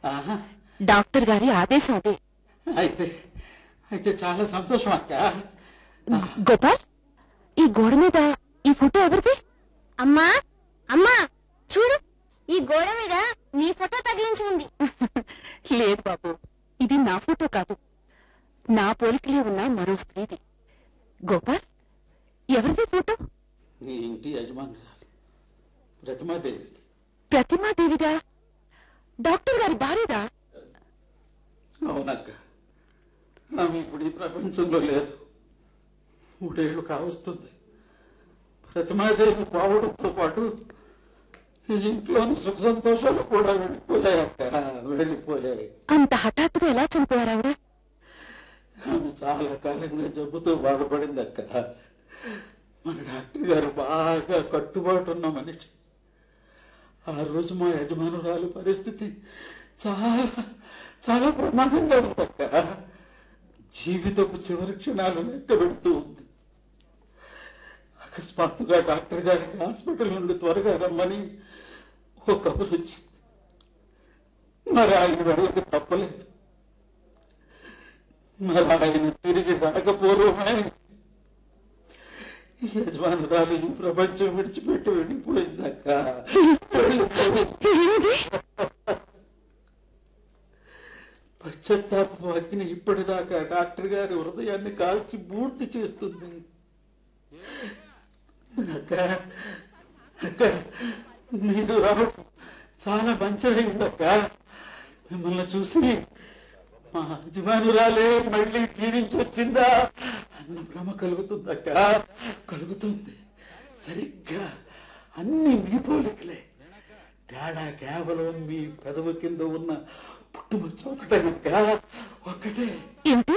ఆహా. డాక్టర్ గారి ఆదేశం అదే అయితే అయితే చాలా సంతోషం అక్క గో- గోపాల్ ఈ గోడ మీద ఈ ఫోటో ఎవరిది అమ్మా అమ్మా చూడు ఈ గోడ మీద నీ ఫోటో తగిలించి ఉంది లేదు బాబు ఇది నా ఫోటో కాదు నా పోలికలే ఉన్న మరో స్త్రీది గోపాల్ ఎవరిది ఫోటో నీ ఇంటి యజమానురాలు ప్రతిమాదేవి ప్రతిమాదేవిదా డాక్టర్ గారి భార్యదా అవునక్క ఆమె ఇప్పుడు ఈ ప్రపంచంలో లేదు మూడేళ్లు కావస్తుంది ప్రతిమాదేవి పోవడంతో పాటు ఈ ఇంట్లోని సుఖ సంతోషాలు కూడా వెళ్ళిపోయాయక్క వెళ్ళిపోయాయి అంత హఠాత్తుగా ఎలా చనిపోయారు ఆవిడ ఆమె చాలా కాలంగా జబ్బుతో బాధపడింది అక్క మన డాక్టర్ గారు బాగా కట్టుబాటు ఉన్న మనిషి ఆ రోజు మా యజమానురాలు పరిస్థితి చాలా చాలా ప్రమాదంగా ఉందక్క జీవితపు చివరి క్షణాలు లెక్క పెడుతూ ఉంది అకస్మాత్తుగా డాక్టర్ గారికి హాస్పిటల్ నుండి త్వరగా రమ్మని ఒక కబురు వచ్చి మరి ఆయన వెళ్ళక తప్పలేదు మరి ఆయన తిరిగి రాకపోవడమే యజమానురాలు ఈ ప్రపంచం విడిచిపెట్టి వెళ్ళిపోయిందక్క వెళ్ళిపోయింది. పశ్చాత్తాప అగ్ని ఇప్పటిదాకా డాక్టర్ గారి హృదయాన్ని కాల్చి పూర్తి చేస్తుంది అక్క అక్క మీరు రావడం చాలా మంచిదైందక్క మిమ్మల్ని చూసి మా యజమానురాలే మళ్ళీ జీవించి వచ్చిందా అన్న భ్రమ కలుగుతుందక్క కలుగుతుంది సరిగ్గా అన్ని మీ పోలికలే తేడా కేవలం మీ పెదవు కింద ఉన్న పుట్టుమచ్చ ఒకటేనక్క ఒక్కటే ఏమిటి